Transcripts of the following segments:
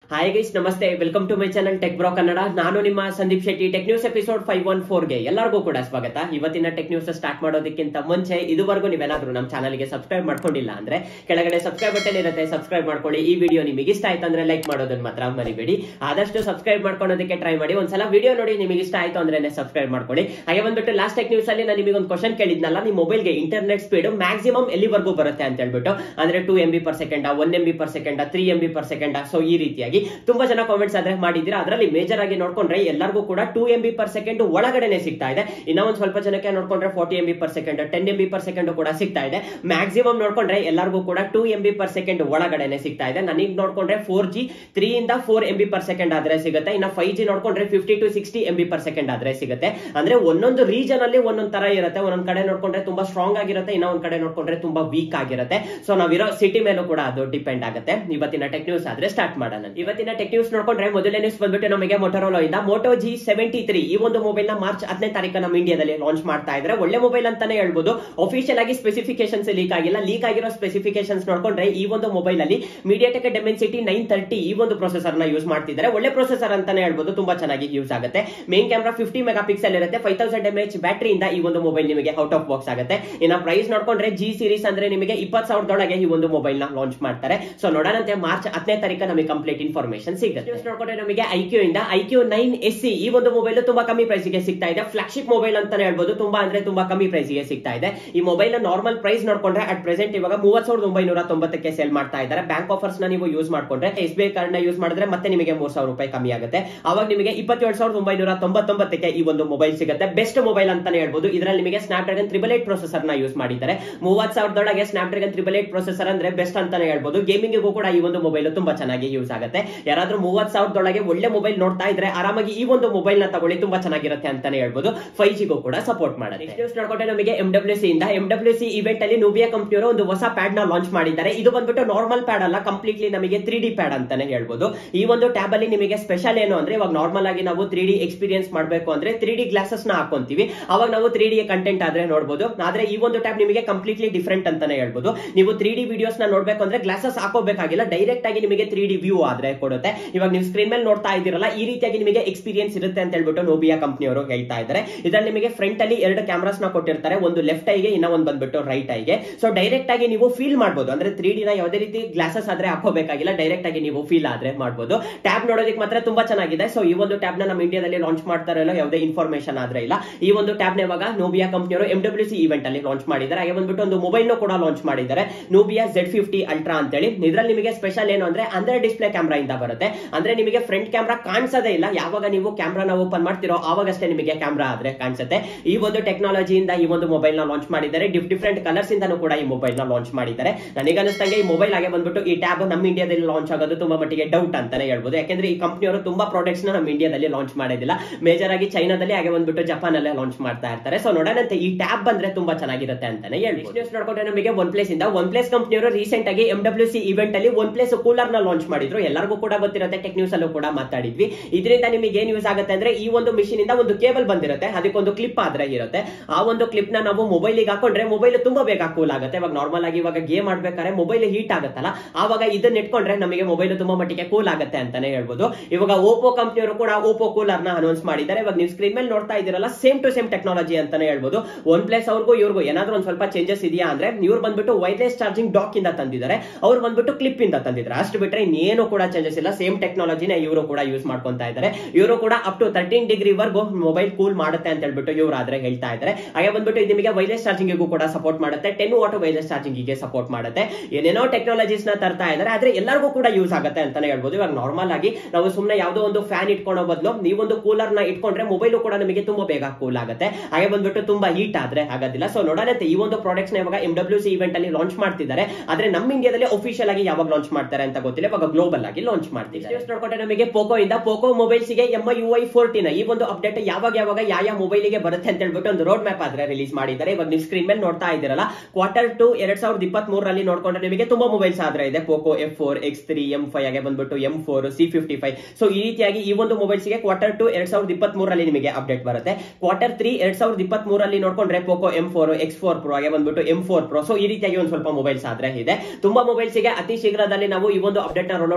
hi guys ನಮಸ್ತೆ welcome to my channel Tech Bro Kannada ನಾನು ನಿಮ್ಮ Sandeep Shetty tech news episode five one ಫೋರ್ಗೆ ಎಲ್ಲರಿಗೂ ಕೂಡ ಸ್ವಾಗತ ಇವತ್ತಿನ ಟೆಕ್ ನ್ಯೂಸ್ ಸ್ಟಾರ್ಟ್ ಮಾಡೋದಕ್ಕಿಂತ ಮುಂಚೆ ಇದುವರೆಗೂ ನೀವೇನಾದ್ರೂ ನಮ್ಮ ಚಾನಲ್ಗೆ ಸಬ್ಸ್ಕ್ರೈಬ್ ಮಾಡ್ಕೊಂಡಿಲ್ಲ ಅಂದ್ರೆ ಕೆಳಗಡೆ ಸಬ್ಸ್ಕ್ರೈಬ್ ಬಟನ್ ಇರುತ್ತೆ ಸಬ್ಸ್ಕ್ರೈಬ್ ಮಾಡ್ಕೊಳ್ಳಿ ಈ ವಿಡಿಯೋ ನಿಮಗೆ ಇಷ್ಟ ಆಯ್ತು ಅಂದ್ರೆ ಲೈಕ್ ಮಾಡೋದನ್ನ ಮಾತ್ರ ಮರಿಬೇಡಿ ಆದಷ್ಟು ಸಬ್ಸ್ಕ್ರೈಬ್ ಮಾಡ್ಕೊಳ್ಳೋದಕ್ಕೆ ಟ್ರೈ ಮಾಡಿ ಒಂದ್ಸಲ ವಿಡಿಯೋ ನೋಡಿ ನಿಮಗೆ ಇಷ್ಟ ಆಯ್ತು ಅಂದ್ರೆ ಸಬ್ಸ್ಕ್ರೈಬ್ ಮಾಡ್ಕೊಳ್ಳಿ ಹಾಗೆ ಬಂದ್ಬಿಟ್ಟು ಲಾಸ್ಟ್ ಟೆಕ್ ನ್ಯೂಸ್ ಅಲ್ಲಿ ನಾನು ನಿಮಗೆ ಒಂದು ಕ್ವಶನ್ ಕೇಳಿದ್ನಲ್ಲ ನಿಮ್ಮ ಮೊಬೈಲ್ಗೆ ಇಂಟರ್ನೆಟ್ ಸ್ಪೀಡ್ ಮ್ಯಾಕ್ಸಿಮಮ್ ಎಲ್ಲಿವರೆಗೂ ಬರುತ್ತೆ ಅಂತ ಹೇಳ್ಬಿಟ್ಟು ಅಂದ್ರೆ two M B per second one M B per second three M B per second so ಈ ರೀತಿಯಾಗಿ ತುಂಬಾ ಜನ ಕಾಮೆಂಟ್ಸ್ ಆದ್ರೆ ಮಾಡಿದ್ದೀರಾ ಅದರಲ್ಲಿ ಮೇಜರ್ ಆಗಿ ನೋಡ್ಕೊಂಡ್ರೆ ಎಲ್ಲರಿಗೂ ಕೂಡ two M B per second ಒಳಗಡೆನೆ ಸಿಗ್ತಾ ಇದೆ ಇನ್ನ ಒಂದ್ ಸ್ವಲ್ಪ ಜನಕ್ಕೆ ನೋಡ್ಕೊಂಡ್ರೆ forty M B per second ten M B per second ಕೂಡ ಸಿಗ್ತಾ ಇದೆ ಮ್ಯಾಕ್ಸಿಮಮ್ ನೋಡ್ಕೊಂಡ್ರೆ ಎಲ್ಲರಿಗೂ ಕೂಡ two M B per second ಒಳಗಡೆನೆ ಸಿಗ್ತಾ ಇದೆ ನನಗೆ ನೋಡ್ಕೊಂಡ್ರೆ ಫೋರ್ ಜಿ ತ್ರೀ ಇಂದ four M B per second ಆದ್ರೆ ಸಿಗುತ್ತೆ ಇನ್ನ ಫೈವ್ ಜಿ ನೋಡ್ಕೊಂಡ್ರೆ fifty to sixty M B per second ಆದ್ರೆ ಸಿಗುತ್ತೆ ಅಂದ್ರೆ ಒಂದೊಂದು ರೀಜನ್ ಅಲ್ಲಿ ಒಂದೊಂದ್ ತರ ಇರುತ್ತೆ ಒಂದೊಂದ್ ಕಡೆ ನೋಡ್ಕೊಂಡ್ರೆ ತುಂಬಾ ಸ್ಟ್ರಾಂಗ್ ಆಗಿರುತ್ತೆ ಇನ್ನ ಒಂದ್ ಕಡೆ ನೋಡ್ಕೊಂಡ್ರೆ ತುಂಬಾ ವೀಕ್ ಆಗಿರುತ್ತೆ ಸೊ ನಾವಿರೋ ಸಿಟಿ ಮೇಲೂ ಕೂಡ ಅದು ಡಿಪೆಂಡ್ ಆಗುತ್ತೆ ಇವತ್ತಿನ ಟೆಕ್ ನ್ಯೂಸ್ ಆದ್ರೆ ಸ್ಟಾರ್ಟ್ ಮಾಡೋಣ ಇವತ್ತಿನ ಟೆಕ್ ನ್ಯೂಸ್ ನೋಡ್ಕೊಂಡ್ರೆ ಮೊದಲನೇ ನ್ಯೂಸ್ ಬಂದ್ಬಿಟ್ಟು ನಮಗೆ ಮೊಟೋರೋಲಾ ಇಂದ ಮೋಟೋ ಜಿ ಸೆವೆಂಟಿ ತ್ರೀ ಈ ಒಂದು ಮೊಬೈಲ್ ನ ಮಾರ್ಚ್ ಹತ್ತನೇ ತಾರೀಕು ನಮ್ಮ ಇಂಡಿಯಾದಲ್ಲಿ ಲಾಂಚ್ ಮಾಡ್ತಾ ಇದ್ರೆ ಒಳ್ಳೆ ಮೊಬೈಲ್ ಅಂತಾನೆ ಹೇಳ್ಬೋದು ಅಫಿಷಿಯಲ್ ಆಗಿ ಸ್ಪೆಸಿಫಿಕೇಶನ್ಸ್ ಲೀಕ್ ಆಗಿಲ್ಲ ಲೀಕ್ ಆಗಿರೋ ಸ್ಪೆಸಿಫಿಕೇಶನ್ಸ್ ನೋಡ್ಕೊಂಡ್ರೆ ಈ ಒಂದು ಮೊಬೈಲ್ ಅಲ್ಲಿ ಮೀಡಿಯಾಟೆಕ್ ಡೆಮೆನ್ಸಿಟಿ ನೈನ್ ತರ್ಟಿ ಈ ಒಂದು ಪ್ರೊಸೆಸರ್ ನ ಯೂಸ್ ಮಾಡ್ತಿದ್ದಾರೆ ಒಳ್ಳೆ ಪ್ರೊಸೆಸರ್ ಅಂತಾನೆ ಹೇಳ್ಬೋದು ತುಂಬಾ ಚೆನ್ನಾಗಿ ಯೂಸ್ ಆಗುತ್ತೆ main camera fifty megapixel ಇರುತ್ತೆ ಫೈವ್ ತೌಸಂಡ್ ಎಂ ಎಚ್ ಬ್ಯಾಟರಿಯಿಂದ ಈ ಒಂದು ಮೊಬೈಲ್ ನಿಮಗೆ ಔಟ್ ಆಫ್ ಬಾಕ್ಸ್ ಆಗುತ್ತೆ ಇನ್ನ ಪ್ರೈಸ್ ನೋಡ್ಕೊಂಡ್ರೆ ಜಿ ಸೀರೀಸ್ ಅಂದ್ರೆ ನಿಮಗೆ ಇಪ್ಪತ್ತು ಸಾವಿರದೊಳಗೆ ಈ ಒಂದು ಮೊಬೈಲ್ ನ ಲಾಂಚ್ ಮಾಡ್ತಾರೆ ಸೊ ನೋಡೋಣಂತೆ ಮಾರ್ಚ್ ಹತ್ತನೇ ತಾರೀಕು ನಮಗೆ ಕಂಪ್ಲೀಟ್ ಇನ್ಫಾರ್ಮೇಶನ್ ಸಿಗುತ್ತೆ News ನೋಡ್ಕೊಂಡ್ರೆ ನಮಗೆ ಐಕ್ಯೂ ಇಂದ ಐಕ್ಯೂ ನೈನ್ ಎಸ್ ಸಿ ಈ ಒಂದು ಮೊಬೈಲ್ ತುಂಬಾ ಕಮ್ಮಿ ಪ್ರೈಸ್ ಗೆ ಸಿಗ್ತಾ ಇದೆ ಫ್ಲಾಗ್ಶಿಪ್ ಮೊಬೈಲ್ ಅಂತಾನೆ ಹೇಳ್ಬೋದು ತುಂಬಾ ಅಂದ್ರೆ ತುಂಬಾ ಕಮ್ಮಿ ಪ್ರೈಸ್ ಗೆ ಸಿಗ್ತಾ ಇದೆ ಈ ಮೊಬೈಲ್ ನಾರ್ಮಲ್ ಪ್ರೈಸ್ ನೋಡ್ಕೊಂಡ್ರೆ ಅಟ್ ಪ್ರೆಸೆಂಟ್ ಇವಾಗ ಮೂವತ್ ಸಾವಿರದ ಒಂಬೈನೂರ ತೊಂಬತ್ತಕ್ಕೆ ಸೇಲ್ ಮಾಡ್ತಾ ಇದ್ದಾರೆ ಬ್ಯಾಂಕ್ ಆಫರ್ಸ್ ನ ನೀವು ಯೂಸ್ ಮಾಡ್ಕೊಂಡ್ರೆ ಎಸ್ ಬಿ ಐ ಕಾರ್ಡ್ ನ ಯೂಸ್ ಮಾಡಿದ್ರೆ ಮತ್ತೆ ನಿಮಗೆ ಮೂರ್ ಸಾವಿರ ರೂಪಾಯಿ ಕಮ್ಮಿ ಆಗುತ್ತೆ ಅವಾಗ ನಿಮಗೆ ಇಪ್ಪತ್ತೇಳು ಸಾವಿರದ ಒಂಬೈನೂರ ತೊಂಬತ್ತೊಂಬತ್ತಕ್ಕೆ ಈ ಒಂದು ಮೊಬೈಲ್ ಸಿಗುತ್ತೆ ಬೆಸ್ಟ್ ಮೊಬೈಲ್ ಅಂತಾನೆ ಹೇಳ್ಬೋದು ಇದರಲ್ಲಿ ನಿಮಗೆ Snapdragon triple eight processor ನ ಯೂಸ್ ಮಾಡಿದ್ದಾರೆ ಮೂವತ್ ಸಾವಿರದೊಳಗೆ Snapdragon triple eight processor ಅಂದ್ರೆ ಬೆಸ್ಟ್ ಅಂತಾನೆ ಹೇಳ್ಬೋದು ಗೇಮಿಂಗ್ ಕೂಡ ಈ ಒಂದು ಮೊಬೈಲ್ ತುಂಬಾ ಚೆನ್ನಾಗಿ ಯೂಸ್ ಆಗುತ್ತೆ ಯಾರಾದ್ರೂ ಮೂವತ್ ಸಾವಿರದೊಳಗೆ ಒಳ್ಳೆ ಮೊಬೈಲ್ ನೋಡ್ತಾ ಇದ್ರೆ ಆರಾಮಾಗಿ ಈ ಒಂದು ಮೊಬೈಲ್ ನ ತಗೊಳ್ಳಿ ತುಂಬಾ ಚೆನ್ನಾಗಿರುತ್ತೆ ಅಂತಾನೆ ಹೇಳ್ಬೋದು ಫೈವ್ ಜಿಗೂ ಕೂಡ ಸಪೋರ್ಟ್ ಮಾಡುತ್ತೆ ನ್ಯೂಸ್ ನೋಡ್ಕೊಂಡ್ರೆ ನಮಗೆ ಎಂ ಡಬ್ಲ್ಯೂ ಸಿ ಇಂದ ಎಂ ಡಬ್ಲ್ಯೂ ಸಿ ಇವೆಂಟ್ ಅಲ್ಲಿ ನುಬಿಯಾ ಕಂಪ್ನಿಯವರು ಒಂದು ಹೊಸ ಪ್ಯಾಡ್ ನ ಲಾಂಚ್ ಮಾಡಿದ್ದಾರೆ ಇದು ಬಂದ್ಬಿಟ್ಟು ನಾರ್ಮಲ್ ಪ್ಯಾಡ್ ಅಲ್ಲ ಕಂಪ್ಲೀಟ್ಲಿ ನಮಗೆ ತ್ರೀ ಡಿ ಪ್ಯಾಡ್ ಅಂತಾನೆ ಹೇಳ್ಬೋದು ಈ ಒಂದು ಟ್ಯಾಬ್ ಅಲ್ಲಿ ನಿಮಗೆ ಸ್ಪೆಷಲ್ ಏನು ಅಂದ್ರೆ ಇವಾಗ ನಾರ್ಮಲ್ ಆಗಿ ನಾವು ತ್ರೀ ಡಿ ಎಕ್ಸ್ಪೀರಿಯನ್ಸ್ ಮಾಡಬೇಕು ಅಂದ್ರೆ ತ್ರೀ ಡಿ ಗ್ಲಾಸಸ್ ನ ಹಾಕೊಂತೀವಿ ಅವಾಗ ನಾವು ತ್ರೀ ಡಿ ಕಂಟೆಂಟ್ ಆದ್ರೆ ನೋಡಬಹುದು ಆದ್ರೆ ಈ ಒಂದು ಟ್ಯಾಬ್ ನಿಮಗೆ ಕಂಪ್ಲೀಟ್ಲಿ ಡಿಫ್ರೆಂಟ್ ಅಂತಾನೆ ಹೇಳ್ಬೋದು ನೀವು ತ್ರೀ ಡಿ ವಿಡಿಯೋಸ್ ನ ನೋಡ್ಬೇಕು ಅಂದ್ರೆ ಗ್ಲಾಸಸ್ ಹಾಕೋಬೇಕಾಗಿಲ್ಲ ಡೈರೆಕ್ಟ್ ಆಗಿ ನಿಮಗೆ ತ್ರೀ ಡಿ ವ್ಯೂ ಆದ್ರೆ ಕೊಡುತ್ತೆ ಇವಾಗ ನೀವು ಸ್ಕ್ರೀನ್ ಮೇಲೆ ನೋಡ್ತಾ ಇದ್ದೀರಲ್ಲ ಈ ರೀತಿಯಾಗಿ ನಿಮಗೆ ಎಕ್ಸ್ಪೀರಿಯನ್ಸ್ ಇರುತ್ತೆ ಅಂತ ಹೇಳ್ಬಿಟ್ಟು ನೋಬಿಯಾ ಕಂಪ್ನಿಯವರು ಹೇಳ್ತಾ ಇದ್ದಾರೆ ಇದರಲ್ಲಿ ನಿಮಗೆ ಫ್ರಂಟ್ ಅಲ್ಲಿ ಎರಡು ಕ್ಯಾಮ್ರಾಸ್ ನ ಕೊಟ್ಟಿರ್ತಾರೆ ಒಂದು ಲೆಫ್ಟ್ ಐಗೆ ಇನ್ನ ಒಂದು ಬಂದ್ಬಿಟ್ಟು ರೈಟ್ ಐಗೆ ಸೊ ಡೈರೆಕ್ಟ್ ಆಗಿ ನೀವು ಫೀಲ್ ಮಾಡಬಹುದು ಅಂದ್ರೆ ತ್ರೀ ಡಿ ನ ಯಾವುದೇ ರೀತಿ ಗ್ಲಾಸಸ್ ಆದ್ರೆ ಹಾಕೋಬೇಕಾಗಿಲ್ಲ ಡೈರೆಕ್ಟ್ ಆಗಿ ನೀವು ಫೀಲ್ ಆದ್ರೆ ಮಾಡಬಹುದು ಟ್ಯಾಬ್ ನೋಡೋದಕ್ಕೆ ಮಾತ್ರ ತುಂಬಾ ಚೆನ್ನಾಗಿದೆ ಸೊ ಈ ಒಂದು ಟ್ಯಾಬ್ ನ ನಮ್ಮ ಇಂಡಿಯಾದಲ್ಲಿ ಲಾಂಚ್ ಮಾಡ್ತಾರೆ ಇಲ್ಲ ಯಾವುದೇ ಇನ್ಫಾರ್ಮೇಶನ್ ಆದ್ರೆ ಇಲ್ಲ ಈ ಒಂದು ಟ್ಯಾಬ್ ನ ಇವಾಗ ನೋಬಿಯಾ ಕಂಪ್ನಿಯವರು ಎಂ ಡಬ್ಲ್ಯೂ ಸಿ ಇವೆಂಟ್ ಅಲ್ಲಿ ಲಾಂಚ್ ಮಾಡಿದ್ದಾರೆ ಹಾಗೆ ಬಂದ್ಬಿಟ್ಟು ಒಂದು ಮೊಬೈಲ್ ಕೂಡ ಲಾಂಚ್ ಮಾಡಿದ್ದಾರೆ ನೋಬಿಯಾ ಜೆಡ್ ಫಿಫ್ಟಿ ಅಲ್ಟ್ರಾ ಅಂತೇಳಿ ಇದರಲ್ಲಿ ನಿಮಗೆ ಸ್ಪೆಷಲ್ ಏನು ಅಂದ್ರೆ ಅಂದ್ರೆ ಡಿಸ್ಪ್ಲೇ ಕ್ಯಾಮ್ರಾ ಇಂದ ಬರುತ್ತೆ ಅಂದ್ರೆ ನಿಮಗೆ ಫ್ರಂಟ್ ಕ್ಯಾಮ್ರಾ ಕಾಣಿಸೋದೇ ಇಲ್ಲ ಯಾವಾಗ ನೀವು ಕ್ಯಾಮ್ರಾನ ಓಪನ್ ಮಾಡ್ತಿರೋ ಆವಾಗಷ್ಟೇ ನಿಮಗೆ ಕ್ಯಾಮ್ರಾ ಆದ್ರೆ ಕಾಣಿಸುತ್ತೆ ಈ ಒಂದು ಟೆಕ್ನಾಲಜಿಯಿಂದ ಈ ಒಂದು ಮೊಬೈಲ್ ನ ಲಾಂಚ್ ಮಾಡಿದ್ದಾರೆ ಡಿಫ್ರೆಂಟ್ ಕಲರ್ಸ್ ಇಂದನೂ ಕೂಡ ಈ ಮೊಬೈಲ್ ನ ಲಾಂಚ್ ಮಾಡಿದ್ದಾರೆ ನನಗೆ ಅನಿಸ್ತಂಗೆ ಈ ಮೊಬೈಲ್ ಆಗಿ ಬಂದ್ಬಿಟ್ಟು ಈ ಟ್ಯಾಬ್ ನಮ್ಮ ಇಂಡಿಯಾದಲ್ಲಿ ಲಾಂಚ್ ಆಗೋದು ತುಂಬಾ ಮಟ್ಟಿಗೆ ಡೌಟ್ ಅಂತಾನೆ ಹೇಳ್ಬೋದು ಯಾಕಂದ್ರೆ ಈ ಕಂಪ್ನಿಯವರು ತುಂಬಾ ಪ್ರಾಡಕ್ಟ್ಸ್ ನ ನಮ್ಮ ಇಂಡಿಯಾದಲ್ಲಿ ಲಾಂಚ್ ಮಾಡೋದಿಲ್ಲ ಮೇಜರ್ ಆಗಿ ಚೈನಾದಲ್ಲಿ ಹಾಗೆ ಬಂದ್ಬಿಟ್ಟು ಜಪಾನ್ ಅಲ್ಲೇ ಲಾಂಚ್ ಮಾಡ್ತಾ ಇರ್ತಾರೆ ಸೊ ನೋಡೋಣಂತೆ ಈ ಟ್ಯಾಬ್ ಬಂದ್ರೆ ತುಂಬಾ ಚೆನ್ನಾಗಿರುತ್ತೆ ಅಂತಾನೆ ಹೇಳಿ ನ್ಯೂಸ್ ನೋಡ್ಕೊಂಡ್ರೆ ನಮಗೆ ಒನ್ ಪ್ಲೇಸ್ ಇಂದ ಒನ್ ಪ್ಲೇಸ್ ಕಂಪ್ನಿಯವರು ರೀಸೆಂಟ್ ಆಗಿ ಎಂ ಡಬ್ಲ್ಯೂ ಸಿ ಇವೆಂಟ್ ಅಲ್ಲಿ ಒನ್ ಪ್ಲೇಸ್ ಕೂಲರ್ ನ ಲಾಂಚ್ ಮಾಡಿದ್ರು ಎಲ್ಲರಿಗೂ ಕೂಡ ಗೊತ್ತಿರುತ್ತೆ ಟೆಕ್ ನ್ಯೂಸ್ ಅಲ್ಲೂ ಕೂಡ ಮಾತಾಡಿದ್ವಿ ಇದರಿಂದ ನಿಮಗೆ ಏನ್ ಯೂಸ್ ಆಗುತ್ತೆ ಅಂದ್ರೆ ಈ ಒಂದು ಮಿಷಿನ್ ಇಂದ ಒಂದು ಕೇಬಲ್ ಬಂದಿರುತ್ತೆ ಅದಕ್ಕೊಂದು ಕ್ಲಿಪ್ ಆದ್ರೆ ಇರುತ್ತೆ ಆ ಒಂದು ಕ್ಲಿಪ್ ನ ನಾವು ಮೊಬೈಲ್ ಹಾಕೊಂಡ್ರೆ ಮೊಬೈಲ್ ತುಂಬಾ ಬೇಗ ಕೂಲ್ ಆಗುತ್ತೆ ಇವಾಗ ನಾರ್ಮಲ್ ಆಗಿ ಇವಾಗ ಗೇಮ್ ಆಡ್ಬೇಕಾದ್ರೆ ಮೊಬೈಲ್ ಹೀಟ್ ಆಗುತ್ತಲ್ಲ ಆವಾಗ ಇದನ್ನ ಇಟ್ಕೊಂಡ್ರೆ ನಮಗೆ ಮೊಬೈಲ್ ತುಂಬಾ ಮಟ್ಟಿಗೆ ಕೂಲ್ ಆಗುತ್ತೆ ಅಂತಾನೆ ಹೇಳ್ಬೋದು ಇವಾಗ ಓಪೋ ಕಂಪ್ನಿಯವರು ಕೂಡ ಓಪೋ ಕೂಲರ್ ನ ಅನೌನ್ಸ್ ಮಾಡಿದ್ದಾರೆ ಇವಾಗ ನೀವು ಸ್ಕ್ರೀನ್ ಮೇಲೆ ನೋಡ್ತಾ ಇದ್ದೀರಲ್ಲ ಸೇಮ್ ಟು ಸೇಮ್ ಟೆಕ್ನಾಲಜಿ ಅಂತಾನೆ ಹೇಳ್ಬೋದು ಒನ್ ಪ್ಲಸ್ ಅವ್ರಿಗೂ ಇವ್ರಿಗೂ ಏನಾದ್ರೂ ಒಂದ್ ಸ್ವಲ್ಪ ಚೇಂಜಸ್ ಇದೆಯಾ ಅಂದ್ರೆ ಇವ್ರು ಬಂದ್ಬಿಟ್ಟು ವೈರ್ಲೆಸ್ ಚಾರ್ಜಿಂಗ್ ಡಾಕ್ ಇಂದ ತಂದಿದ್ದಾರೆ ಅವ್ರು ಬಂದ್ಬಿಟ್ಟು ಕ್ಲಿಪ್ ಇಂದ ತಂದಿದ್ದಾರೆ ಅಷ್ಟು ಬಿಟ್ರೆ ಇನ್ನೇನು ಕೂಡ ಚೇಂಜಸ್ ಇಲ್ಲ ಸೇಮ್ ಟೆಕ್ನಾಲಜಿನ ಇವರು ಕೂಡ ಯೂಸ್ ಮಾಡ್ಕೊಂತಾ ಇದ್ದಾರೆ ಇವರು ಕೂಡ ಅಪ್ ಟು ತರ್ಟೀನ್ ಡಿಗ್ರಿ ವರ್ಗು ಮೊಬೈಲ್ ಕೂಲ್ ಮಾಡುತ್ತೆ ಅಂತ ಹೇಳ್ಬಿಟ್ಟು ಇವ್ರು ಆದ್ರೆ ಹೇಳ್ತಾ ಇದ್ದಾರೆ ಹಾಗೆ ಬಂದ್ಬಿಟ್ಟು ಇದು ನಿಮಗೆ ವೈರ್ಲೆಸ್ ಚಾರ್ಜಿಂಗ್ ಕೂಡ ಸಪೋರ್ಟ್ ಮಾಡುತ್ತೆ ಟೆನ್ ವಾಟ್ ವೈರ್ಲೆಸ್ ಚಾರ್ಜಿಂಗ್ ಗೆ ಸಪೋರ್ಟ್ ಮಾಡುತ್ತೆ ಏನೇನೋ ಟೆಕ್ನಾಲಜೀಸ್ ನ ತರ್ತಾ ಇದ್ದಾರೆ ಆದ್ರೆ ಎಲ್ಲರಿಗೂ ಕೂಡ ಯೂಸ್ ಆಗುತ್ತೆ ಅಂತಾನೆ ಹೇಳ್ಬೋದು ಇವಾಗ ನಾರ್ಮಲ್ ಆಗಿ ನಾವು ಸುಮ್ಮನೆ ಯಾವುದೋ ಒಂದು ಫ್ಯಾನ್ ಇಟ್ಕೊಳ್ಳೋ ಬದಲು ನೀವೊಂದು ಕೂಲರ್ ನ ಇಟ್ಕೊಂಡ್ರೆ ಮೊಬೈಲ್ ಕೂಡ ನಮಗೆ ತುಂಬಾ ಬೇಗ ಕೂಲ್ ಆಗುತ್ತೆ ಹಾಗೆ ಬಂದ್ಬಿಟ್ಟು ತುಂಬಾ ಹೀಟ್ ಆದ್ರೆ ಆಗೋದಿಲ್ಲ ಸೊ ನೋಡೋಣಂತೆ ಈ ಒಂದು ಪ್ರಾಡಕ್ಟ್ಸ್ ನ ಇವಾಗ ಎಂ ಡಬ್ಲ್ಯೂ ಸಿ ಇವೆಂಟ್ ಅಲ್ಲಿ ಲಾಂಚ್ ಮಾಡ್ತಿದ್ದಾರೆ ಆದ್ರೆ ನಮ್ಮ ಇಂಡಿಯಾದಲ್ಲಿ ಅಫಿಷಿಯಲ್ ಆಗಿ ಯಾವಾಗ ಲಾಂಚ್ ಮಾಡ್ತಾರೆ ಅಂತ ಗೊತ್ತಿಲ್ಲ ಇವಾಗ ಗ್ಲೋಬಲ್ ಆಗಿ ಲಾಂಚ್ ಮಾಡ್ತಿದ್ದಾರೆ News ನೋಡ್ಕೊಂಡ್ರೆ ನಮಗೆ ಪೋಕೋ ಇಂದ ಪೋಕೋ ಮೊಬೈಲ್ಸ್ ಗೆ ಎಂ ಯು ಐ ಫೋರ್ಟಿನ ಈ ಒಂದು ಅಪ್ಡೇಟ್ ಯಾವಾಗ ಯಾವಾಗ ಯಾವ ಯಾವ ಮೊಬೈಲ್ ಗೆ ಬರುತ್ತೆ ಅಂತ ಹೇಳ್ಬಿಟ್ಟು ಒಂದು ರೋಡ್ ಮ್ಯಾಪ್ ಆದ್ರೆ ರಿಲೀಸ್ ಮಾಡಿದ್ದಾರೆ ಇವಾಗ ನೀವು ಸ್ಕ್ರೀನ್ ಮೇಲೆ ನೋಡ್ತಾ ಇದ್ದೀರಲ್ಲ ಕ್ವಾರ್ಟರ್ ಟು ಎರಡ್ ಸಾವಿರದ ಇಪ್ಪತ್ತ್ ಮೂರರಲ್ಲಿ ನೋಡ್ಕೊಂಡ್ರೆ ನಿಮಗೆ ತುಂಬಾ ಮೊಬೈಲ್ಸ್ ಆದ್ರೆ ಇದೆ Poco F four X three M five ಹಾಗೆ ಬಂದ್ಬಿಟ್ಟು M four C fifty five so ಈ ರೀತಿಯಾಗಿ ಈ ಒಂದು ಮೊಬೈಲ್ಸ್ ಗೆ ಕ್ವಾರ್ಟರ್ ಟು ಎರಡ್ ಸಾವಿರದ ಇಪ್ಪತ್ತ್ ಮೂರರಲ್ಲಿ ನಿಮಗೆ ಅಪ್ಡೇಟ್ ಬರುತ್ತೆ ಕ್ವಾರ್ಟರ್ ತ್ರೀ ಎರಡ್ ಸಾವಿರದ ಇಪ್ಪತ್ತ್ ಮೂರಲ್ಲಿ ನೋಡ್ಕೊಂಡ್ರೆ Poco M four X four Pro ಹಾಗೆ ಬಂದ್ಬಿಟ್ಟು ಎಂ ಫೋರ್ ಪ್ರೋ ಸೊ ಈ ರೀತಿಯಾಗಿ ಒಂದು ಸ್ವಲ್ಪ ಮೊಬೈಲ್ಸ್ ಆದ್ರೆ ಇದೆ ತುಂಬಾ ಮೊಬೈಲ್ಸ್ ಗೆ ಅತಿ ಶೀಘ್ರದಲ್ಲಿ ನಾವು ಈ ಒಂದು ಅಪ್ಡೇಟ್ ನ ರೋಲ್ ಔಟ್ ಮಾಡ್ತೀವಿ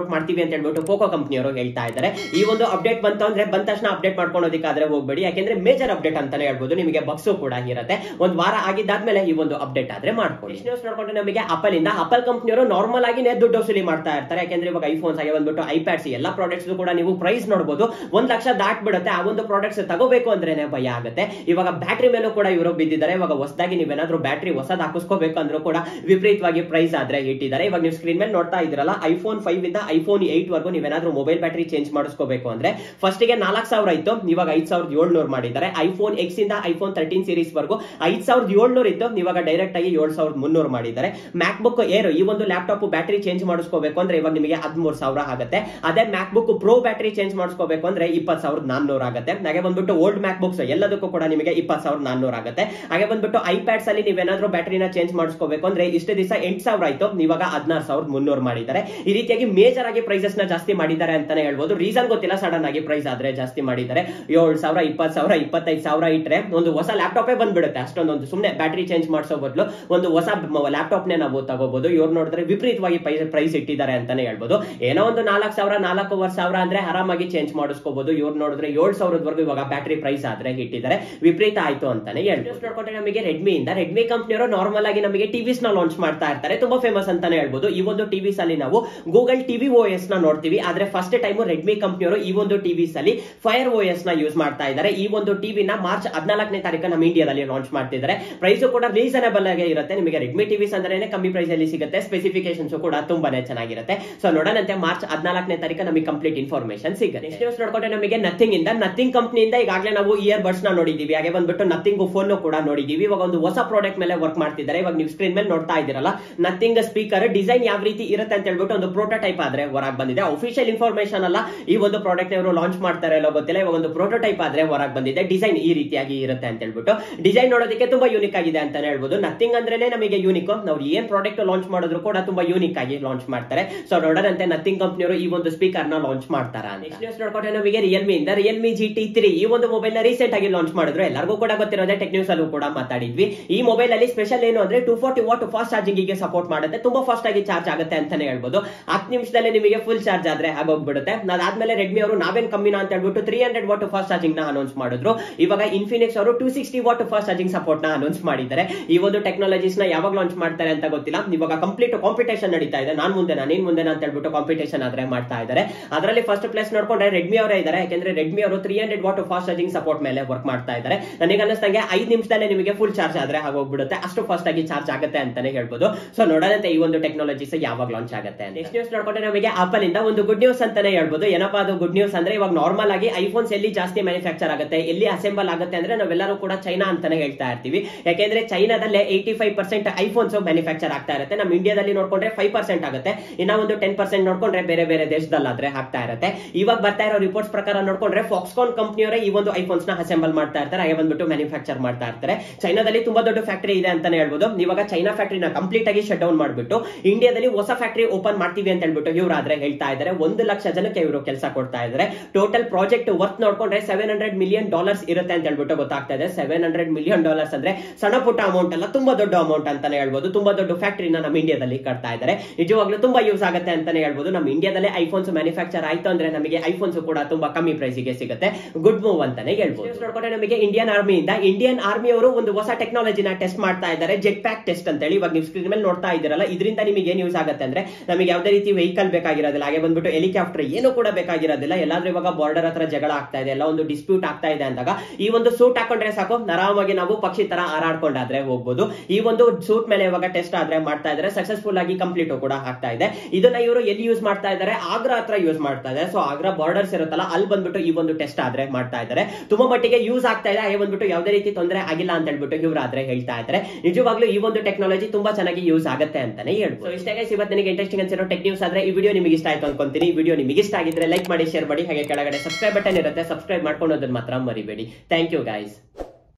ಅಂತ ಹೇಳ್ಬಿಟ್ಟು ಪೋಕೋ ಕಂಪ್ನಿಯವರು ಹೇಳ್ತಾ ಇದ್ದಾರೆ ಈ ಒಂದು ಅಪ್ಡೇಟ್ ಬಂತು ಅಂದ್ರೆ ಬಂದ ತಕ್ಷಣ ಅಪ್ಡೇಟ್ ಮಾಡ್ಕೊಳೋದಕ್ಕಾದ್ರೆ ಹೋಗ್ಬೇಡಿ ಯಾಕೆಂದ್ರೆ ಮೇಜರ್ ಅಪ್ಡೇಟ್ ಅಂತಾನೆ ಹೇಳ್ಬೋದು ನಿಮಗೆ ಬಗ್ಸು ಕೂಡ ಇರುತ್ತೆ ಒಂದ್ ವಾರ ಆಗಿದ್ದಾದ್ಮೇಲೆ ಈ ಒಂದು ಅಪ್ಡೇಟ್ ಆದ್ರೆ ಮಾಡ್ಕೊಳ್ಳಿ ನ್ಯೂಸ್ ನೋಡ್ಕೊಂಡು ನಮಗೆ ಅಪಲ್ ಇಂದ ಅಪಲ್ ಕಂಪ್ನಿಯವರು ನಾರ್ಮಲ್ ಆಗಿನೇ ದುಡ್ಡು ವಸೂಲಿ ಮಾಡ್ತಾ ಇರ್ತಾರೆ ಯಾಕೆಂದ್ರೆ ಇವಾಗ ಐಫೋನ್ಸ್ ಆಗಿ ಬಂದ್ಬಿಟ್ಟು ಐಪ್ಯಾಡ್ಸ್ ಎಲ್ಲ ಪ್ರಾಡಕ್ಟ್ಸ್ ಕೂಡ ನೀವು ಪ್ರೈಸ್ ನೋಡಬಹುದು ಒಂದ್ ಲಕ್ಷ ದಾಟ್ ಬಿಡುತ್ತೆ ಆ ಒಂದು ಪ್ರಾಡಕ್ಟ್ಸ್ ತಗೋಬೇಕು ಅಂದ್ರೇನೆ ಭಯ ಆಗುತ್ತೆ ಇವಾಗ ಬ್ಯಾಟ್ರಿ ಮೇಲೂ ಕೂಡ ಇವರು ಬಿದ್ದಿದ್ದಾರೆ ಇವಾಗ ಹೊಸದಾಗಿ ನೀವೇನಾದ್ರೂ ಬ್ಯಾಟ್ರಿ ಹೊಸದ್ ಹಾಕಿಸ್ಕೋಬೇಕು ಅಂದ್ರೂ ಕೂಡ ವಿಪರೀತವಾಗಿ ಪ್ರೈಸ್ ಆದ್ರೆ ಇಟ್ಟಿದ್ದಾರೆ ಇವಾಗ ನೀವು ಸ್ಕ್ರೀನ್ ಮೇಲೆ ನೋಡ್ತಾ ಇದ್ರಲ್ಲ ಐಫೋನ್ ಫೈವ್ ಇಂದ ಐಫೋನ್ ಏಟ್ ವರ್ಗು ನೀವೇನಾದ್ರೂ ಮೊಬೈಲ್ ಬ್ಯಾಟ್ರಿ ಚೇಂಜ್ ಮಾಡಿಸ್ಕೋಬೇಕು ಅಂದ್ರೆ ಫಸ್ಟ್ ಗೆ ನಾಲ್ಕು ಸಾವಿರ ಇತ್ತು ಇವಾಗ ಐದ್ ಸಾವಿರದ ಏಳ್ನೂರು ಮಾಡಿದ್ದಾರೆ ಐಫೋನ್ ಎಕ್ಸ್ ಇಂದ ಐಫೋನ್ ತರ್ಟೀನ್ ಸೀರೀಸ್ ವರ್ಗು ಐದ್ ಸಾವಿರದ ಏಳ್ನೂರು ಇತ್ತು ಇವಾಗ ಡೈರೆಕ್ಟ್ ಆಗಿ ಏಳ್ ಸಾವಿರದ ಮುನ್ನೂರು ಮಾಡಿದ್ದಾರೆ ಮ್ಯಾಕ್ ಬುಕ್ ಏರ್ ಈ ಒಂದು ಲ್ಯಾಪ್ಟಾಪ್ ಬ್ಯಾಟ್ರಿ ಚೇಂಜ್ ಮಾಡಿಸ್ಕೋಬೇಕು ಅಂದ್ರೆ ಇವಾಗ ನಿಮಗೆ ಹದಿಮೂರು ಸಾವಿರ ಆಗುತ್ತೆ ಅದೇ MacBook Pro battery change ಮಾಡಿಸ್ಕೋಬೇಕು ಅಂದ್ರೆ ಇಪ್ಪತ್ತು ಸಾವಿರದ ನಾನ್ನೂರು ಆಗುತ್ತೆ ಹಾಗೆ ಬಂದ್ಬಿಟ್ಟು ಓಲ್ಡ್ ಮ್ಯಾಕ್ ಬುಕ್ಸ್ ಎಲ್ಲದಕ್ಕೂ ಕೂಡ ನಿಮಗೆ ಇಪ್ಪತ್ತು ಸಾವಿರದ ನಾನ್ನೂರು ಆಗುತ್ತೆ ಹಾಗೆ ಬಂದ್ಬಿಟ್ಟು ಐಪ್ಯಾಡ್ಸ್ ಅಲ್ಲಿ ನೀವೇನಾದ್ರೂ ಬ್ಯಾಟ್ರಿನ ಚೇಂಜ್ ಮಾಡಿಸ್ಕೋಬೇಕು ಅಂದ್ರೆ ಇಷ್ಟು ದಿವಸ ಎಂಟು ಸಾವಿರ ಆಯ್ತು ಇವಾಗ ಹದಿನಾರು ಸಾವಿರದ ಮುನ್ನೂರು ಮಾಡಿದ್ದಾರೆ ಈ ರೀತಿಯಾಗಿ ಮೇಜರ್ ಆಗಿ ಪ್ರೈಸಸ್ ನ ಜಾಸ್ತಿ ಮಾಡಿದ್ದಾರೆ ಅಂತಾನೆ ಹೇಳ್ಬೋದು ರೀಸನ್ ಗೊತ್ತಿಲ್ಲ ಸಡನ್ ಆಗಿ ಪ್ರೈಸ್ ಆದ್ರೆ ಜಾಸ್ತಿ ಮಾಡಿದ್ದಾರೆ ಏಳು ಸಾವಿರ ಇಪ್ಪತ್ತು ಸಾವಿರ ಇಪ್ಪತ್ತೈದು ಸಾವಿರ ಇಟ್ರೆ ಒಂದು ಹೊಸ ಲ್ಯಾಪ್ಟಾಪೇ ಬಂದ್ಬಿಡುತ್ತೆ ಅಷ್ಟೊಂದೊಂದು ಸುಮ್ಮನೆ ಬ್ಯಾಟ್ರಿ ಚೇಂಜ್ ಮಾಡಿಸೋ ಬದಲು ಒಂದು ಹೊಸ ಲ್ಯಾಪ್ಟಾಪ್ ನೇ ನಾವು ತಗೋಬಹುದು ಇವ್ರು ನೋಡಿದ್ರೆ ವಿಪರೀತವಾಗಿ ಪ್ರೈಸ್ ಇಟ್ಟಿದ್ದಾರೆ ಅಂತಾನೆ ಹೇಳ್ಬೋದು ಏನೋ ಒಂದು ನಾಲ್ಕು ಸಾವಿರ ನಾಲ್ಕೂವರೆ ಸಾವಿರ ಅಂದ್ರೆ ಆರಾಮಾಗಿ ಚೇಂಜ್ ಮಾಡಿಸ್ಕೋಬಹುದು ಇವ್ರು ನೋಡಿದ್ರೆ ಏಳು ಸಾವಿರದವರೆಗೂ ಇವಾಗ ಬ್ಯಾಟ್ರಿ ಪ್ರೈಸ್ ಆದ್ರೆ ಇಟ್ಟಿದ್ದಾರೆ ವಿಪರೀತ ಆಯ್ತು ಅಂತಾನೆ ಹೇಳ್ಬೋದು ನೋಡ್ಕೊಂಡ್ರೆ ನಮಗೆ ರೆಡ್ಮಿ ಇಂದ ರೆಡ್ಮಿ ಕಂಪ್ನಿಯವರು ನಾರ್ಮಲ್ ಆಗಿ ನಮಗೆ ಟಿವಿಸ್ ನ ಲಾಂಚ್ ಮಾಡ್ತಾ ಇರ್ತಾರೆ ತುಂಬಾ ಫೇಮಸ್ ಅಂತಾನೆ ಹೇಳ್ಬೋದು ಈ ಒಂದು ಟಿವಿಸ್ ಅಲ್ಲಿ ನಾವು ಗೂಗಲ್ ಟಿವಿ ಓ ಎಸ್ ನ ನೋಡ್ತೀವಿ ಆದ್ರೆ ಫಸ್ಟ್ ಟೈಮ್ ರೆಡ್ಮಿ ಕಂಪ್ನಿಯವರು ಈ ಒಂದು ಟಿವಿಸ್ ಅಲ್ಲಿ ಫೈರ್ ಓ ಎಸ್ ನ ಯೂಸ್ ಮಾಡ್ತಾ ಇದ್ದಾರೆ ಈ ಒಂದು ಟಿವಿನ ಮಾರ್ಚ್ ಹದಿನಾಲ್ಕನೇ ತಾರೀಕು ನಮ್ಮ ಇಂಡಿಯಾದಲ್ಲಿ ಲಾಂಚ್ ಮಾಡ್ತಿದ್ದಾರೆ ಪ್ರೈಸ್ ಕೂಡ ರೀಸನಬಲ್ ಆಗಿ ಇರುತ್ತೆ ನಿಮಗೆ ರೆಡ್ಮಿ ಟಿವಿಸ್ ಅಂದ್ರೆ ಕಮ್ಮಿ ಪ್ರೈಸ್ ಅಲ್ಲಿ ಸಿಗುತ್ತೆ ಸ್ಪೆಸಿಫಿಕೇಶನ್ಸ್ ಕೂಡ ತುಂಬಾನೇ ಚೆನ್ನಾಗಿರುತ್ತೆ ಸೊ ನೋಡೋಣಂತೆ ಮಾರ್ಚ್ ಹದಿನಾಲ್ಕನೇ ತಾರೀಕು ನಮಗೆ ಕಂಪ್ಲೀಟ್ ಇನ್ಫಾರ್ಮೇಶನ್ ಸಿಗುತ್ತೆ ನೆಕ್ಸ್ಟ್ ನ್ಯೂಸ್ ನೋಡ್ಕೊಂಡ್ರೆ ನಮಗೆ ನಥಿಂಗ್ ಇಂದ ನಥಿಂಗ್ ಕಂಪ್ನಿಯಿಂದ ಈಗಾಗಲೇ ನಾವು ಇಯರ್ ಬಡ್ಸ್ ನ ನೋಡಿದೀವಿ ಹಾಗೆ ಬಂದ್ಬಿಟ್ಟು ನಥಿಂಗ್ ಫೋನ್ ಕೂಡ ನೋಡಿದೀವಿ ಇವಾಗ ಒಂದು ಹೊಸ ಪ್ರಾಡಕ್ಟ್ ಮೇಲೆ ವರ್ಕ್ ಮಾಡ್ತಿದ್ದಾರೆ ಇವಾಗ ನೀವು ಸ್ಕ್ರೀನ್ ಮೇಲೆ ನೋಡ್ತಾ ಇದ್ದೀರಲ್ಲ ನಥಿಂಗ್ ಸ್ಪೀಕರ್ ಡಿಸೈನ್ ಯಾವ ರೀತಿ ಇರುತ್ತೆ ಅಂತ ಹೇಳ್ಬಿಟ್ಟು ಒಂದು ಪ್ರೋಟೋಟೈಪ್ ಆದ್ರೆ ಹೊರಗೆ ಬಂದಿದೆ ಅಫಿಷಿಯಲ್ ಇನ್ಫಾರ್ಮೇಶನ್ ಅಲ್ಲ ಈ ಒಂದು ಪ್ರಾಡಕ್ಟ್ ಅವರು ಲಾಂಚ್ ಮಾಡ್ತಾರೆ ಇಲ್ಲೋ ಗೊತ್ತಿಲ್ಲ ಇವಾಗ ಒಂದು ಪ್ರೋಟೋಟೈಪ್ ಆದ್ರೆ ಹೊರಗೆ ಬಂದಿದೆ ಡಿಸೈನ್ ಈ ರೀತಿಯಾಗಿ ಇರುತ್ತೆ ಅಂತ ಹೇಳ್ಬಿಟ್ಟು ಡಿಸೈನ್ ನೋಡೋದಕ್ಕೆ ತುಂಬಾ ಯೂನಿಕ್ ಆಗಿದೆ ಅಂತಾನೆ ಹೇಳ್ಬೋದು ನಥಿಂಗ್ ಅಂದ್ರೇನೆ ನಮಗೆ ಯೂನಿಕ್ ನಾವು ಏನ್ ಪ್ರಾಡಕ್ಟ್ ಲಾಂಚ್ ಮಾಡಿದ್ರು ಕೂಡ ತುಂಬಾ ಯೂನಿಕ್ ಆಗಿ ಲಾಂಚ್ ಮಾಡ್ತಾರೆ ಸೊ ನೋಡೋದಂತೆ ನಥಿಂಗ್ ಕಂಪ್ನಿಯವರು ಈ ಒಂದು ಸ್ಪೀಕರ್ ನ ಲಾಂಚ್ ಮಾಡ್ತಾರ ನೆಕ್ಸ್ಟ್ ನ್ಯೂಸ್ ನೋಡ್ಕೊಂಡ್ರೆ ನಮಗೆ ರಿಯಲ್ಮಿ ಇಂದ ರಿಯಲ್ಮಿ ಜಿ ಟಿ ತ್ರೀ ಈ ಒಂದು ಮೊಬೈಲ್ ನ ರೀಸೆಂಟ್ ಆಗಿ ಲಾಂಚ್ ಮಾಡಿದ್ರು ಎಲ್ಲರಿಗೂ ಕೂಡ ಗೊತ್ತಿರೋದೇ ಟೆಕ್ ನ್ಯೂಸ್ ಅಲ್ಲೂ ಕೂಡ ಮಾತಾಡಿದ್ವಿ ಈ ಮೊಬೈಲ್ ಅಲ್ಲಿ ಸ್ಪೆಷಲ್ ಏನು ಅಂದ್ರೆ two forty watt fast charging ಗೆ ಸಪೋರ್ಟ್ ಮಾಡುತ್ತೆ ತುಂಬಾ ಫಾಸ್ಟ್ ಆಗಿ ಚಾರ್ಜ್ ಆಗುತ್ತೆ ಅಂತಾನೆ ಹೇಳ್ಬೋದು ಹತ್ತು ನಿಮಿಷದಲ್ಲಿ ನಿಮಗೆ ಫುಲ್ ಚಾರ್ಜ್ ಆದ್ರೆ ಆಗೋಗ್ಬಿಡುತ್ತೆ ಅದಾದ್ಮೇಲೆ ರೆಡ್ಮಿ ಅವರು ನಾವೇನ್ ಕಮ್ಮಿನ ಅಂತ ಹೇಳ್ಬಿಟ್ಟು three hundred watt fast charging ನ ಅನೌನ್ಸ್ ಮಾಡಿದ್ರು ಇವಾಗ ಇನ್ಫಿನಿಕ್ಸ್ ಅವರು two sixty watt fast charging support ನ ಅನೌನ್ಸ್ ಮಾಡಿದ್ದಾರೆ ಈ ಒಂದು ಟೆಕ್ನಾಲಜೀಸ್ ನ ಯಾವಾಗ ಲಾಂಚ್ ಮಾಡ್ತಾರೆ ಅಂತ ಗೊತ್ತಿಲ್ಲ ಇವಾಗ ಕಂಪ್ಲೀಟ್ ಕಾಂಪಿಟೇಷನ್ ನಡೀತಾ ಇದೆ ನಾನ್ ಮುಂದೆ ನೀನ್ ಮುಂದೆ ಅಂತ ಹೇಳ್ಬಿಟ್ಟು ಕಾಂಪಿಟೇಷನ್ ಆದ್ರೆ ಮಾಡ್ತಾ ಇದ್ದಾರೆ ಅದರಲ್ಲಿ ಫಸ್ಟ್ ಪ್ಲೇಸ್ ನೋಡ್ಕೊಂಡ್ರೆ ರೆಡ್ಮಿ ಅವರೇ ಇದ್ದಾರೆ ಯಾಕಂದ್ರೆ ರೆಡ್ಮಿ ಅವರು three hundred watt fast charging support ಮೇಲೆ ವರ್ಕ್ ಮಾಡ್ತಾ ಇದ್ದಾರೆ ನನಗೆ ಅನ್ನಿಸ್ತಂಗೆ ಐದು ನಿಮಿಷದಲ್ಲೇ ನಿಮಗೆ ಫುಲ್ ಚಾರ್ಜ್ ಆದ್ರೆ ಆಗೋಗ್ಬಿಡುತ್ತೆ ಅಷ್ಟು ಫಾಸ್ಟ್ ಆಗಿ ಚಾರ್ಜ್ ಆಗುತ್ತೆ ಅಂತಾನೆ ಹೇಳ್ಬೋದು ಸೊ ನೋಡೋದಂತೆ ಈ ಒಂದು ಟೆಕ್ನಾಲಜೀಸ್ ಯಾವಾಗ ಲಾಂಚ್ ಆಗುತ್ತೆ ನೆಕ್ಸ್ಟ್ ನ್ಯೂಸ್ ನೋಡ್ಕೊಂಡ್ರೆ ನಮಗೆ ಆಪಲ್ ಇಂದ ಒಂದು ಗುಡ್ ನ್ಯೂಸ್ ಅಂತಾನೆ ಹೇಳ್ಬೋದು ಏನಪ್ಪಾ ಅದು ಗುಡ್ ನ್ಯೂಸ್ ಅಂದ್ರೆ ಇವಾಗ ನಾರ್ಮಲ್ ಆಗಿ ಐಫೋನ್ಸ್ ಎಲ್ಲಿ ಜಾಸ್ತಿ ಮ್ಯಾನುಫ್ಯಾಕ್ಚರ್ ಆಗುತ್ತೆ ಎಲ್ಲಿ ಅಸೆಂಬಲ್ ಆಗುತ್ತೆ ಅಂದ್ರೆ ನಾವೆಲ್ಲರೂ ಕೂಡ ಚೈನಾ ಅಂತಾನೆ ಹೇಳ್ತಾ ಇರ್ತೀವಿ ಯಾಕೆಂದ್ರೆ ಚೈನಾದಲ್ಲೇ eighty five percent iPhones manufacture ಆಗ್ತಾ ಇರುತ್ತೆ ನಮ್ಮ ಇಂಡಿಯಾದಲ್ಲಿ ನೋಡ್ಕೊಂಡ್ರೆ ಫೈವ್ ಪರ್ಸೆಂಟ್ ಆಗುತ್ತೆ ಇನ್ನ ಒಂದು ಟೆನ್ ಪರ್ಸೆಂಟ್ ನೋಡ್ಕೊಂಡ್ರೆ ಬೇರೆ ಬೇರೆ ದೇಶದಲ್ಲಾದ್ರೆ ಆಗ್ತಾ ಇರುತ್ತೆ ಇವಾಗ ಬರ್ತಾ ಇರೋ ರಿಪೋರ್ಟ್ಸ್ ಪ್ರಕಾರ ನೋಡ್ಕೊಂಡ್ರೆ ಫಾಕ್ಸ್ಕಾನ್ ಕಂಪ್ನಿಯವರೇ ಈ ಒಂದು ಐಫೋನ್ಸ್ ನ ಅಸೆಂಬಲ್ ಮಾಡ್ತಾ ಇರ್ತಾರೆ ಹಾಗೆ ಬಂದ್ಬಿಟ್ಟು ಮ್ಯಾನುಫ್ಯಾಕ್ಚರ್ ಮಾಡ್ತಾ ಇರ್ತಾರೆ ಚೈನಾದಲ್ಲಿ ತುಂಬಾ ದೊಡ್ಡ ಫ್ಯಾಕ್ಟರಿ ಇದೆ ಅಂತಾನೆ ಹೇಳ್ಬೋದು ಇವಾಗ ಚೈನಾ ಫ್ಯಾಕ್ಟರಿನ ಕಂಪ್ಲೀಟ್ ಆಗಿ ಶಟ್ ಡೌನ್ ಮಾಡ್ಬಿಟ್ಟು ಇಂಡಿಯಾದಲ್ಲಿ ಹೊಸ ಫ್ಯಾಕ್ಟರಿ ಓಪನ್ ಮಾಡ್ತೀವಿ ಅಂತ ಹೇಳ್ಬಿಟ್ಟು ಇವ್ರು ಆದ್ರೆ ಹೇಳ್ತಾ ಇದ್ದಾರೆ ಒಂದು ಲಕ್ಷ ಜನಕ್ಕೆ ಇವರು ಕೆಲಸ ಕೊಡ್ತಾ ಇದ್ದಾರೆ ಟೋಟಲ್ ಪ್ರಾಜೆಕ್ಟ್ ವರ್ತ್ ನೋಡ್ಕೊಂಡ್ರೆ ಸೆವೆನ್ ಹಂಡ್ರೆಡ್ ಮಿಲಿಯನ್ ಡಾಲರ್ಸ್ ಇರುತ್ತೆ ಅಂತ ಹೇಳ್ಬಿಟ್ಟು ಗೊತ್ತಾಗ್ತಾ ಇದೆ ಸೆವೆನ್ ಹಂಡ್ರೆಡ್ ಮಿಲಿಯನ್ ಡಾಲರ್ಸ್ ಅಂದ್ರೆ ಸಣ್ಣ ಪುಟ್ಟ ಅಮೌಂಟ್ ಅಲ್ಲ ತುಂಬಾ ದೊಡ್ಡ ಅಮೌಂಟ್ ಅಂತಾನೆ ಹೇಳ್ಬೋದು ತುಂಬಾ ದೊಡ್ಡ ಫ್ಯಾಕ್ಟರಿನ ನಮ್ಮ ಇಂಡಿಯಾದಲ್ಲಿ ಕಟ್ತಾ ಇದ್ದಾರೆ ನಿಜವಾಗ್ಲೂ ತುಂಬಾ ಯೂಸ್ ಆಗುತ್ತೆ ಅಂತಾನೆ ಹೇಳ್ಬೋದು ನಮ್ಮ ಇಂಡಿಯಾದಲ್ಲೇ ಐಫೋನ್ಸ್ ಮ್ಯಾನುಫ್ಯಾಕ್ಚರ್ ಆಯ್ತು ಅಂದ್ರೆ ನಮಗೆ ಐಫೋನ್ಸ್ ಕೂಡ ತುಂಬಾ ಕಮ್ಮಿ ಪ್ರೈಸಿಗೆ ಸಿಗುತ್ತೆ ಗುಡ್ ಮೂವ್ ಅಂತಾನೆ ಹೇಳ್ಬೋದು ನೋಡ್ಕೊಂಡ್ರೆ ನಮಗೆ ಇಂಡಿಯನ್ ಆರ್ಮಿಯಿಂದ ಇಂಡಿಯನ್ ಆರ್ಮಿ ಅವರು ಒಂದು ಹೊಸ ಟೆಕ್ನಾಲಜಿನ ಟೆಸ್ಟ್ ಮಾಡ್ತಾ ಇದ್ದಾರೆ ಜೆಟ್ ಪ್ಯಾಕ್ ಟೆಸ್ಟ್ ಅಂತ ಹೇಳಿ ಇವಾಗ ನೀವು ಸ್ಕ್ರೀನ್ ಮೇಲೆ ನೋಡ್ತಾ ಇದ್ದೀರಲ್ಲ ಇದರಿಂದ ನಿಮಗೆ ಏನ್ ಯೂಸ್ ಆಗುತ್ತೆ ಅಂದ್ರೆ ನಮಗೆ ಯಾವುದೇ ರೀತಿ ವೆಹಿಕಲ್ ಬೇಕಾಗಿರೋದಿಲ್ಲ ಹಾಗೆ ಬಂದ್ಬಿಟ್ಟು ಹೆಲಿಕಾಪ್ಟರ್ ಏನು ಕೂಡ ಬೇಕಾಗಿರೋದಿಲ್ಲ ಎಲ್ಲಾದ್ರೂ ಇವಾಗ ಬಾರ್ಡರ್ ಹತ್ರ ಜಗಳ ಆಗ್ತಾ ಇದೆ ಎಲ್ಲ ಒಂದು ಡಿಸ್ಪ್ಯೂಟ್ ಆಗ್ತಾ ಇದೆ ಅಂದಾಗ ಈ ಒಂದು ಸೂಟ್ ಹಾಕೊಂಡ್ರೆ ಸಾಕು ಆರಾಮಾಗಿ ನಾವು ಪಕ್ಷಿ ತರ ಹಾರಾಡ್ಕೊಂಡಾದ್ರೆ ಹೋಗ್ಬೋದು ಈ ಒಂದು ಸೂಟ್ ಮೇಲೆ ಇವಾಗ ಟೆಸ್ಟ್ ಆದ್ರೆ ಮಾಡ್ತಾ ಇದ್ದಾರೆ ಸಕ್ಸಸ್ಫುಲ್ ಆಗಿ ಕಂಪ್ಲೀಟ್ ಕೂಡ ಆಗ್ತಾ ಇದೆ ಇದನ್ನ ಇವರು ಎಲ್ಲಿ ಯೂಸ್ ಮಾಡ್ತಾ ಇದ್ದಾರೆ ಆಗ್ರಾ ಹತ್ರ ಯೂಸ್ ಮಾಡ್ತಾ ಇದ್ದಾರೆ ಸೊ ಆಗ್ರಾ ಬಾರ್ಡರ್ಸ್ ಇರುತ್ತಲ್ಲ ಅಲ್ಲಿ ಬಂದ್ಬಿಟ್ಟು ಈ ಒಂದು ಟೆಸ್ಟ್ ಆದ್ರೆ ಮಾಡ್ತಾ ಇದ್ದಾರೆ ತುಂಬಾ ಮಟ್ಟಿಗೆ ಯೂಸ್ ಆಗ್ತಾ ಇದೆ ಹಾಗೆ ಬಂದ್ಬಿಟ್ಟು ಯಾವುದೇ ರೀತಿ ತೊಂದರೆ ಆಗಿಲ್ಲ ಅಂತ ಹೇಳ್ಬಿಟ್ಟು ಇವ್ರು ಆದ್ರೆ ಹೇಳ್ತಾ ಇದ್ದಾರೆ ನಿಜವಾಗ್ಲೂ ಈ ಒಂದು ಟೆಕ್ನಾಲಜಿ ತುಂಬಾ ಚೆನ್ನಾಗಿ ಯೂಸ್ ಆಗುತ್ತೆ ಅಂತಾನೆ ಹೇಳ್ಬೋದು So ಇಷ್ಟೇ guys, ಇವತ್ತು ನನಗೆ ಇಂಟ್ರೆಸ್ಟಿಂಗ್ ಅನ್ಸಿರೋ ಟೆಕ್ ನ್ಯೂಸ್ ಆದ್ರೆ ಈ ವಿಡಿಯೋ ನಿಮಗೆ ಇಷ್ಟ ಆಯ್ತು ಅನ್ಕೊಂತೀನಿ ಈ ವಿಡಿಯೋ ನಿಮಗೆ ಇಷ್ಟ ಆಗಿದ್ರೆ ಲೈಕ್ ಮಾಡಿ ಶೇರ್ ಮಾಡಿ ಹಾಗೆ ಕೆಳಗಡೆ ಸಬ್ಸ್ಕ್ರೈಬ್ ಬಟನ್ ಇರುತ್ತೆ ಸಬ್ಸ್ಕ್ರೈಬ್ ಮಾಡ್ಕೊಂಡು ಅದನ್ನ ಮಾತ್ರ ಮರಿಬೇಡಿ ಥ್ಯಾಂಕ್ ಯು ಗೈಸ್